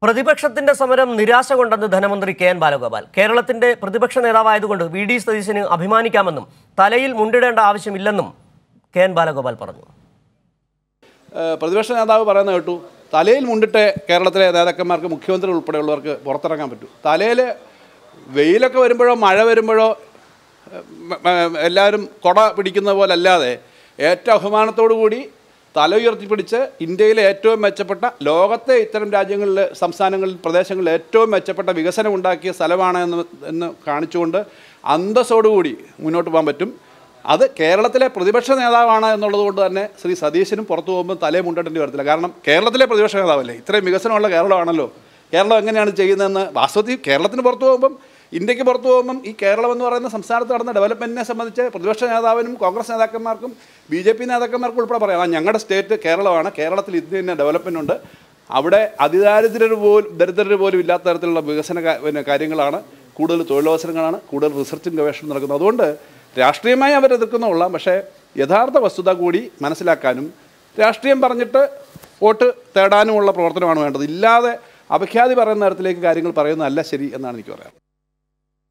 പ്രതിപക്ഷത്തിന്റെ സമരം നിരാശ കൊണ്ടെന്ന് ധനമന്ത്രി കെ എൻ ബാലഗോപാൽ കേരളത്തിന്റെ പ്രതിപക്ഷ നേതാവായതുകൊണ്ട് വി ഡി സതീശന് അഭിമാനിക്കാമെന്നും തലയിൽ മുണ്ടിടേണ്ട ആവശ്യമില്ലെന്നും കെ എൻ ബാലഗോപാൽ പറഞ്ഞു ഏഹ് പ്രതിപക്ഷ നേതാവ് പറയുന്ന കേട്ടു തലയിൽ മുണ്ടിട്ട് കേരളത്തിലെ നേതാക്കന്മാർക്ക് മുഖ്യമന്ത്രി ഉൾപ്പെടെയുള്ളവർക്ക് പുറത്തിറങ്ങാൻ പറ്റൂ തലയിൽ വെയിലൊക്കെ വരുമ്പോഴോ മഴ വരുമ്പോഴോ ഏഹ് മ- മ- എല്ലാവരും കൊട പിടിക്കുന്ന പോലെ അല്ലാതെ ഏറ്റവും അഭിമാനത്തോടു കൂടി തല ഉയർത്തിപ്പിടിച്ച് ഇന്ത്യയിലെ ഏറ്റവും മെച്ചപ്പെട്ട ലോകത്തെ ഇത്തരം രാജ്യങ്ങളിൽ സംസ്ഥാനങ്ങളിൽ പ്രദേശങ്ങളിൽ ഏറ്റവും മെച്ചപ്പെട്ട വികസനം ഉണ്ടാക്കിയ സ്ഥലമാണ് എന്ന് എന്ന് കാണിച്ചുകൊണ്ട് അന്തസ്സോടുകൂടി മുന്നോട്ട് പോകാൻ പറ്റും അത് കേരളത്തിലെ പ്രതിപക്ഷ നേതാവാണ് എന്നുള്ളത് കൊണ്ട് തന്നെ ശ്രീ സതീശനും പുറത്തു പോകുമ്പോൾ തലേ മുണ്ടേണ്ടി വരത്തില്ല കാരണം കേരളത്തിലെ പ്രതിപക്ഷ നേതാവല്ലേ ഇത്രയും വികസനമുള്ള കേരളമാണല്ലോ കേരളം എങ്ങനെയാണ് ചെയ്യുന്നതെന്ന് വാസ്തവത്തിൽ കേരളത്തിന് പുറത്തു പോകുമ്പം ഇന്ത്യക്ക് പുറത്തു പോകുമ്പം ഈ കേരളം എന്ന് പറയുന്ന സംസ്ഥാനത്ത് നടന്ന ഡെവലപ്മെൻറ്റിനെ സംബന്ധിച്ച് പ്രതിപക്ഷ നേതാവിനും കോൺഗ്രസ് നേതാക്കന്മാർക്കും ബി ജെ പി നേതാക്കന്മാർക്കും ഉൾപ്പെടെ പറയാം ആ ഞങ്ങളുടെ സ്റ്റേറ്റ് കേരളമാണ് കേരളത്തിൽ ഇത് തന്നെ ഡെവലപ്മെൻ്റ് ഉണ്ട് അവിടെ അതിദാരിദ്ര്യർ പോലും ദരിദ്രർ പോലും ഇല്ലാത്ത തരത്തിലുള്ള വികസന കാ- പിന്നെ കാര്യങ്ങളാണ് കൂടുതൽ തൊഴിലവസരങ്ങളാണ് കൂടുതൽ റിസർച്ചും ഗവേഷണം നടക്കുന്നത് അതുകൊണ്ട് രാഷ്ട്രീയമായി അവർ എതിർക്കുന്ന കൊള്ളാം പക്ഷേ യഥാർത്ഥ വസ്തുത കൂടി മനസ്സിലാക്കാനും രാഷ്ട്രീയം പറഞ്ഞിട്ട് വോട്ട് തേടാനുമുള്ള പ്രവർത്തനമാണ് വേണ്ടത് ഇല്ലാതെ അപഖ്യാതി പറയുന്ന തരത്തിലേക്ക് കാര്യങ്ങൾ പറയുന്നതല്ല ശരി എന്നാണ് എനിക്ക് പറയാം